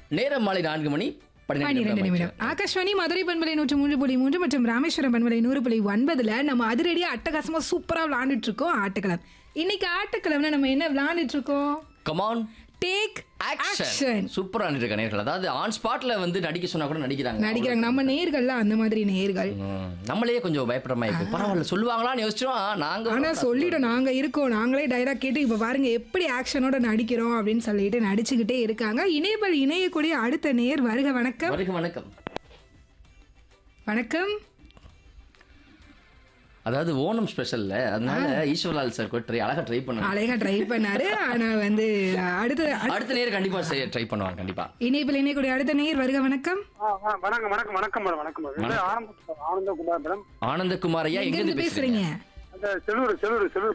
நேரம் மாலை நான்கு மணி பன்னிரெண்டு பன்னிரெண்டு நிமிடம் ஆகாஷ்வாணி மதுரை பண்பலை நூற்று மூன்று புள்ளி மூன்று மற்றும் ராமேஸ்வரம் பண்பலை நூறு புள்ளி ஒன்பதுல நம்ம அதிரடியா அட்டகாசமா சூப்பரா விளையாண்டுட்டு இருக்கோம் ஆட்டக்களம் இன்னைக்கு ஆட்டக்களம்ல நம்ம என்ன விளையாண்டுட்டு இருக்கோம் கமான் டேக் ஆக்ஷன் ஆக்ஷன் சூப்பரா இருக்க நேர்கள் அதாவது ஆன் ஸ்பாட்ல வந்து நடிக்க சொன்னா கூட நடிக்கிறாங்க நடிக்கிறாங்க நம்ம நேர்கள்லாம் அந்த மாதிரி நேர்கள் ம், நம்மளே கொஞ்சம் பயப்படுற மாதிரி இருக்கு பரவாயில்ல சொல்லுவாங்களான்னு யோசிச்சோம் நாங்க ஆனா சொல்லிட்டோம் நாங்க இருக்கோம் நாங்களே டைலாக் கேட்டு இப்ப பாருங்க எப்படி ஆக்ஷனோட நடிக்கிறோம் அப்படின்னு சொல்லிட்டு நடிச்சுக்கிட்டே இருக்காங்க இணையபல் இணையக்கூடிய அடுத்த நேர் வருக வணக்கம் வருக வணக்கம் வணக்கம் அதாவது ஓணம் ஸ்பெஷல்ல அதனால ஈஸ்வர்லால் சார் கூட ட்ரை அழகா ட்ரை பண்ணுவாங்க அழகா ட்ரை பண்ணாரு ஆனா வந்து அடுத்த அடுத்த நேரம் கண்டிப்பா ட்ரை பண்ணுவாங்க கண்டிப்பா இணையபல் இணையக்கூடிய அடுத்த நேர் வருக வணக்கம் ஆ, ஆ, வணக்கம் வணக்கம் வணக்கம் மேடம் வணக்கம் மேடம் இது ஆனந்த ஆனந்தகுமார் மேடம் ஆனந்தகுமார் ஐயா எங்க எங்க இருந்து இருந்து பேசுறீங்க பேசுறீங்க அந்த செல்லூர் செல்லூர் செல்லூர்